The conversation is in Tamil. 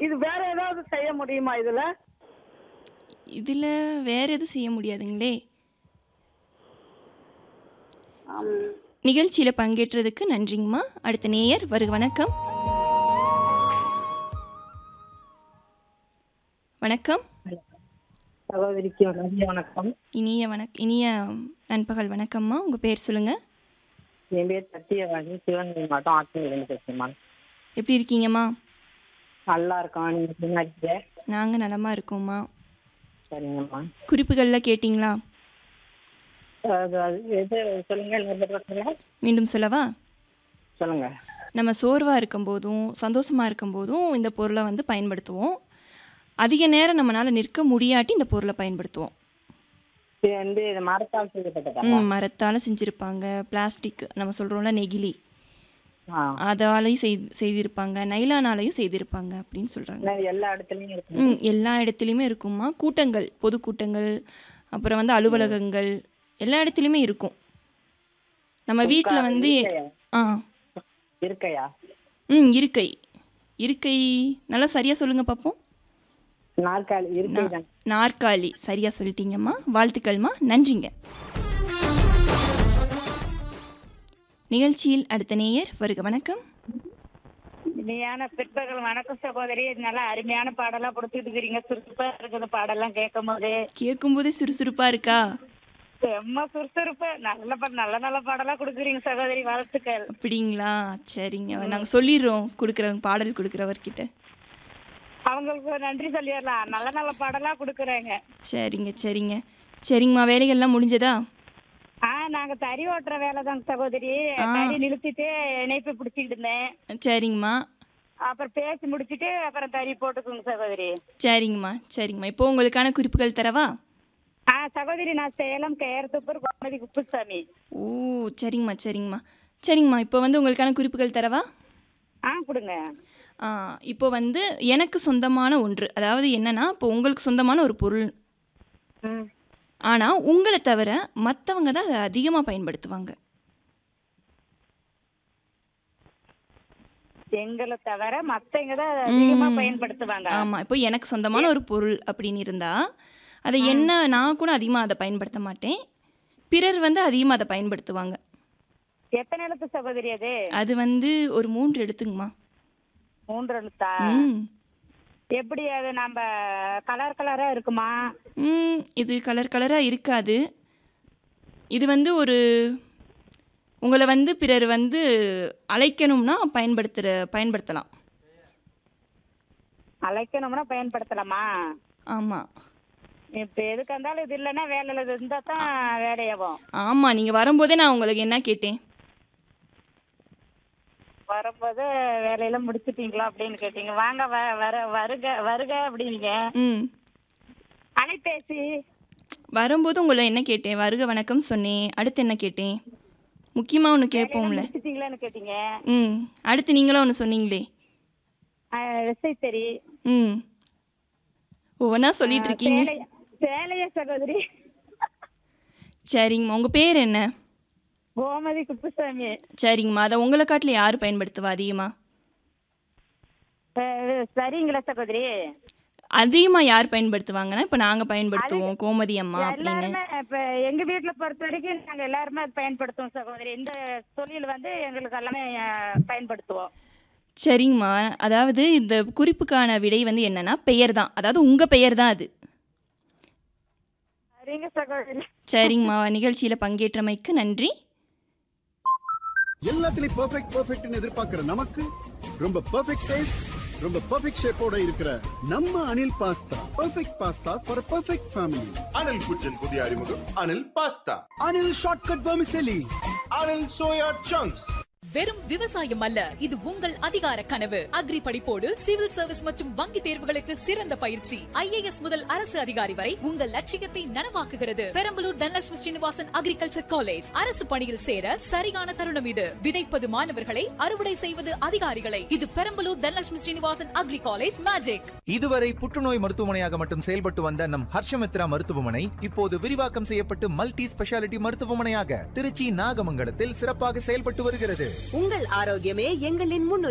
இது வேற ஏதாவது செய்ய முடியுமா இதுல இதில் வேற எதுவும் செய்ய முடியாதுங்களே ஆம். நிகழ்ச்சியில் பங்கேற்றதுக்கு நன்றிங்கம்மா அடுத்த நேயர் வருக வணக்கம் வணக்கம் சகோதரிக்கு மதிய வணக்கம் இனிய வணக் இனிய நண்பகல் வணக்கம்மா உங்கள் பேர் சொல்லுங்கள் என் பேர் சத்தியவாணி சிவகங்கை மாவட்டம் ஆத்திரிலிருந்து பேசுறேம்மா எப்படி இருக்கீங்கம்மா நல்லா இருக்கோம் நீங்க என்ன இருக்கீங்க நாங்கள் நலமாக இருக்கோம்மா சரிங்கம்மா குறிப்புகளில் கேட்டிங்களா அது அது எது சொல்லுங்க இன்னொரு தடவை சொல்லுங்க மீண்டும் சொல்லவா சொல்லுங்க நம்ம சோர்வாக இருக்கும்போதும் சந்தோஷமாக இருக்கும்போதும் இந்த பொருளை வந்து பயன்படுத்துவோம் அதிக நேரம் நம்மளால் நிற்க முடியாட்டி இந்த பொருளை பயன்படுத்துவோம் இது வந்து இது மரத்தால் செய்யப்பட்டதா ம் மரத்தால் செஞ்சுருப்பாங்க பிளாஸ்டிக் நம்ம சொல்கிறோம்ல நெகிழி ஆ அதாலையும் செய் செய்திருப்பாங்க நைலானாலையும் செய்திருப்பாங்க அப்படின்னு சொல்கிறாங்க இது எல்லா இடத்துலயும் இருக்கு ம் எல்லா இடத்துலையுமே இருக்குமா கூட்டங்கள் பொதுக்கூட்டங்கள் அப்புறம் வந்து அலுவலகங்கள் எல்லா இடத்துலையுமே இருக்கும் நம்ம வீட்டில் வந்து ஆ இருக்கையா ம் இருக்கை இருக்கை நல்லா சரியாக சொல்லுங்கள் பார்ப்போம் நாற்காலி இருக்கை தான் நாற்காலி சரியாக சொல்லிட்டீங்கம்மா வாழ்த்துக்கள்மா நன்றிங்க நிகழ்ச்சியில் அடுத்த நேயர் வருக வணக்கம் இனியான பிற்பகல் வணக்கம் சகோதரி நல்லா அருமையான பாடலாம் கொடுத்துட்டு இருக்கிறீங்க சுறுசுறுப்பா இருக்குது பாடெல்லாம் கேட்கும் போது கேட்கும்போதே சுறுசுறுப்பாக இருக்கா செம்ம சுறுசுறுப்பு நல்ல பா- நல்ல நல்ல பாடலாம் கொடுக்குறீங்க சகோதரி வாழ்த்துக்கள் அப்படிங்களா சரிங்க நாங்கள் சொல்லிடுறோம் கொடுக்குறவங்க பாடல் கொடுக்குறவர்கிட்ட அவங்களுக்கு நன்றி சொல்லிடலாம் நல்ல நல்ல பாடலாம் கொடுக்குறாங்க சரிங்க சரிங்க சரிங்கம்மா வேலைகள்லாம் முடிஞ்சதா ஆ நாங்க தறி ஓட்டுற வேலை தாங்க சகோதரி தறி நிறுத்திட்டு இணைப்பு பிடிச்சிக்கிட்டு இருந்தேன் சரிங்கம்மா அப்புறம் பேசி முடிச்சிட்டு அப்புறம் தறி போட்டுக்குங்க சகோதரி சரிங்கம்மா சரிங்கம்மா இப்போ உங்களுக்கான குறிப்புகள் தரவா ஆ சகோதரி நான் சேலம் கேரத்துப்பூர் கோமதி குப்புசாமி ஓ சரிங்கம்மா சரிங்கம்மா சரிங்கம்மா இப்போ வந்து உங்களுக்கான குறிப்புகள் தரவா ஆ கொடுங்க ஆ, இப்போ வந்து எனக்கு சொந்தமான ஒன்று அதாவது என்னன்னா இப்போ உங்களுக்கு சொந்தமான ஒரு பொருள் ம் ஆனால் உங்களை தவிர மற்றவங்க தான் அதை அதிகமாக பயன்படுத்துவாங்க எங்களை தவிர மத்தவங்க தான் அதை அதிகமா பயன்படுத்துவாங்க ஆமாம் இப்போ எனக்கு சொந்தமான ஒரு பொருள் அப்படின்னு இருந்தால் அதை என்ன நான் கூட அதிகமாக அதை பயன்படுத்த மாட்டேன் பிறர் வந்து அதிகமாக அதை பயன்படுத்துவாங்க எத்தனை எழுத்து சகோதரி அது அது வந்து ஒரு மூன்று எழுத்துங்கம்மா மூன்று எழுத்தா ம் எப்படி அது நம்ம கலர் கலரா இருக்குமா ம், இது கலர் கலராக இருக்காது இது வந்து ஒரு உங்களை வந்து பிறர் வந்து அழைக்கணும்னா பயன்படுத்துகிற பயன்படுத்தலாம் அழைக்கணும்னா பயன்படுத்தலாமா ஆமாம் இப்ப எதுக்கு இருந்தாலும் இது இல்லைன்னா வேலையில இது இருந்தா தான் வேலையாகும் ஆமாம் நீங்கள் வரும்போதே நான் உங்களுக்கு என்ன கேட்டேன் வரும்போது வேலையெல்லாம் முடிச்சிட்டீங்களா அப்படின்னு கேட்டீங்க வாங்க வ- வர வருக வருக அப்படின்னீங்க ம் அலைபேசி வரும்போது உங்களை என்ன கேட்டேன் வருக வணக்கம் சொன்னேன் அடுத்து என்ன கேட்டேன் முக்கியமாக ஒன்று கேட்போம்ல முடிச்சிட்டீங்களான்னு கேட்டீங்க ம் அடுத்து நீங்களும் ஒன்று சொன்னீங்களே விசைத்தறி ம் ஒவ்வொன்றா சொல்லிட்டு இருக்கீங்க சேலைய சேலைய சகோதரி சரிங்கம்மா உங்கள் பேர் என்ன கோமதி குப்புசாமி சரிங்கம்மா அதை உங்களை காட்டில் யார் பயன்படுத்துவா அதிகமாக அஹ், சரிங்களா சகோதரி அதிகமாக யார் பயன்படுத்துவாங்கன்னா இப்போ நாங்கள் பயன்படுத்துவோம் கோமதி அம்மா அப்படின்னு எல்லாருமே இப்ப எங்க வீட்டுல பொறுத்த வரைக்கும் நாங்க எல்லாருமே அது பயன்படுத்துவோம் சகோதரி இந்த தொழில் வந்து எங்களுக்கு எல்லாமே அஹ், பயன்படுத்துவோம் சரிங்கம்மா அதாவது இந்த குறிப்புக்கான விடை வந்து என்னன்னா பெயர் தான் அதாவது உங்கள் பெயர் தான் அது சரிங்க சகோதரி சரிங்கம்மா நிகழ்ச்சியில் பங்கேற்றமைக்கு நன்றி எல்லாத்துலயும் பெர்ஃபெக்ட் பெர்ஃபெக்ட்னு எதிர்பார்க்கிற நமக்கு ரொம்ப பெர்ஃபெக்ட் டேஸ்ட் ரொம்ப பெர்ஃபெக்ட் ஷேப்போட இருக்கிற நம்ம Anil pasta perfect pasta for perfect family Anil kitchen புதிய அறிமுகம் Anil pasta Anil shortcut vermicelli Anil soya chunks வெறும் விவசாயம் அல்ல இது உங்கள் அதிகார கனவு அக்ரி படிப்போடு சிவில் சர்வீஸ் மற்றும் வங்கி தேர்வுகளுக்கு சிறந்த பயிற்சி ஐஏஎஸ் முதல் அரசு அதிகாரி வரை உங்கள் லட்சியத்தை நனவாக்குகிறது பெரம்பலூர் தனலட்சுமி ஸ்ரீனிவாசன் அக்ரிகல்ச்சர் காலேஜ் அரசு பணியில் சேர சரியான தருணம் இது விதைப்பது மாணவர்களை அறுவடை செய்வது அதிகாரிகளை இது Perambalur Dhanalakshmi Srinivasan agri college magic இதுவரை புற்றுநோய் மருத்துவமனையாக மட்டும் செயல்பட்டு வந்த நம் ஹர்ஷமித்ரா மருத்துவமனை இப்போது விரிவாக்கம் செய்யப்பட்டு மல்டி ஸ்பெஷாலிட்டி மருத்துவமனையாக திருச்சி நாகமங்கலத்தில் சிறப்பாக செயல்பட்டு வருகிறது உங்கள் ஆரோக்கியமே எங்களின் முன்னுரிமை